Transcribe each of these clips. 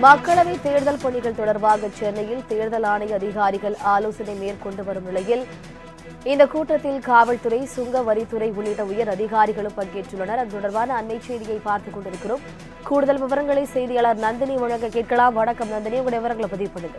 மக்களவை தேர்தல் பணிகள் தொடர்பாக சென்னையில் தேர்தல் ஆணைய அதிகாரிகள் ஆலோசனை மேற்கொண்டு வரும் நிலையில் இந்த கூட்டத்தில் காவல்துறை சுங்க வரித்துறை உள்ளிட்ட உயர் அதிகாரிகளும் பங்கேற்றுள்ளனர் அது தொடர்பான அண்மை செய்தியை பார்த்துக் கொண்டிருக்கிறோம் கூடுதல் விவரங்களை செய்தியாளர் நந்தினி வழங்க கேட்கலாம் வணக்கம் நந்தினி உங்களுடைய விவரங்களை பதிவு பண்ணுங்க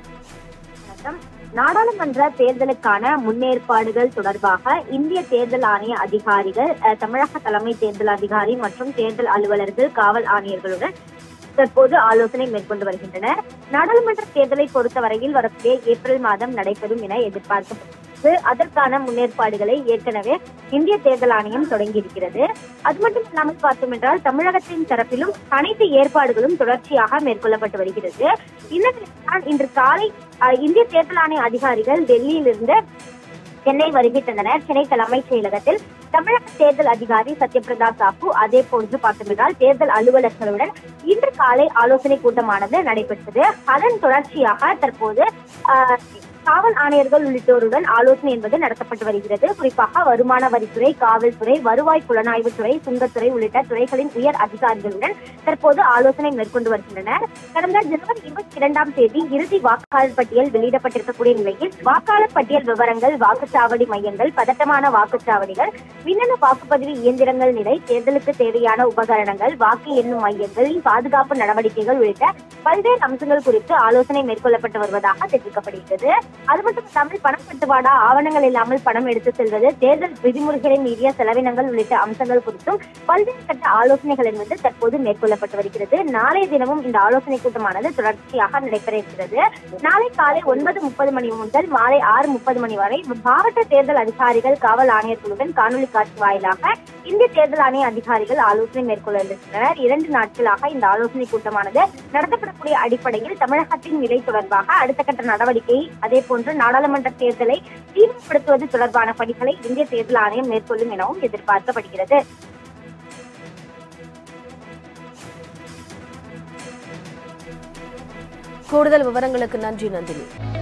வணக்கம். நாடாளுமன்ற தேர்தலுக்கான முன்னேற்பாடுகள் தொடர்பாக இந்திய தேர்தல் ஆணைய அதிகாரிகள் அஹ், தமிழக தலைமை தேர்தல் அதிகாரி மற்றும் தேர்தல் அலுவலர்கள் காவல் ஆணையர்களுடன் தற்போது ஆலோசனை மேற்கொண்டு வருகின்றனர் நாடாளுமன்ற தேர்தலை பொறுத்தவரையில் வரக்கூடிய ஏப்ரல் மாதம் நடைபெறும் என எதிர்பார்க்கப்படுகிறது அதற்கான முன்னேற்பாடுகளை ஏற்கனவே இந்திய தேர்தல் ஆணையம் தொடங்கியிருக்கிறது அது மட்டும் இல்லாமல் பார்த்தோம் என்றால் தமிழகத்தின் தரப்பிலும் அனைத்து ஏற்பாடுகளும் தொடர்ச்சியாக மேற்கொள்ளப்பட்டு வருகிறது இந்த நிலையில்தான் இன்று காலை அஹ், இந்திய தேர்தல் ஆணைய அதிகாரிகள் டெல்லியிலிருந்து சென்னை வருகை தந்தனர் சென்னை தலைமைச் செயலகத்தில் தமிழக தேர்தல் அதிகாரி சத்யபிரதா சாஹூ அதே போன்று பார்த்தோமென்றால் தேர்தல் அலுவலர்களுடன் இன்று காலை ஆலோசனை கூட்டமானது நடைபெற்றது அதன் தொடர்ச்சியாக தற்போது ஆஹ், காவல் ஆணையர்கள் உள்ளிட்டோருடன் ஆலோசனை என்பது நடத்தப்பட்டு வருகிறது குறிப்பாக வருமான வரித்துறை காவல்துறை வருவாய் புலனாய்வுத்துறை சுங்கத்துறை உள்ளிட்ட துறைகளின் உயர் அதிகாரிகளுடன் தற்போது ஆலோசனை மேற்கொண்டு வருகின்றனர் கடந்த ஜனவரி இருபத்தி இரண்டாம் தேதி இறுதி வாக்காளர் பட்டியல் வெளியிடப்பட்டிருக்கக்கூடிய நிலையில் வாக்காளர் பட்டியல் விவரங்கள் வாக்குச்சாவடி மையங்கள் பதட்டமான வாக்குச்சாவடிகள் மின்னணு வாக்குப்பதிவு இயந்திரங்கள் நிலை தேர்தலுக்கு தேவையான உபகரணங்கள் வாக்கு எண்ணும் மையங்களின் பாதுகாப்பு நடவடிக்கைகள் உள்ளிட்ட பல்வேறு அம்சங்கள் குறித்து ஆலோசனை மேற்கொள்ளப்பட்டு வருவதாக தெரிவிக்கப்படுகிறது அது மட்டும் இல்லாமல் பணம் பட்டுவாடா ஆவணங்கள் இல்லாமல் பணம் எடுத்து செல்வது தேர்தல் விதிமுறைகளை மீறிய செலவினங்கள் உள்ளிட்ட அம்சங்கள் குறித்தும் பல்வேறு கட்ட ஆலோசனைகள் என்பது தற்போது மேற்கொள்ளப்பட்டு வருகிறது நாளைய தினமும் இந்த ஆலோசனை கூட்டமானது தொடர்ச்சியாக நடைபெற இருக்கிறது நாளை காலை ஒன்பது முப்பது மணி முதல் மாலை ஆறு முப்பது மணி வரை மாவட்ட தேர்தல் அதிகாரிகள் காவல் ஆணையர்களுடன் காணொலி காட்சி வாயிலாக இந்திய தேர்தல் ஆணைய அதிகாரிகள் ஆலோசனை மேற்கொள்ள இருக்கின்றனர் இரண்டு நாட்களாக இந்த ஆலோசனை கூட்டமானது நடத்தப்படக்கூடிய அடிப்படையில் தமிழகத்தின் நிலை தொடர்பாக அடுத்த கட்ட நடவடிக்கை அதே போன்று நாடாளுமன்ற தேர்தலை தீவிரப்படுத்துவது தொடர்பான பணிகளை இந்திய தேர்தல் ஆணையம் மேற்கொள்ளும் எனவும் எதிர்பார்க்கப்படுகிறது கூடுதல் விவரங்களுக்கு நன்றி நந்தினி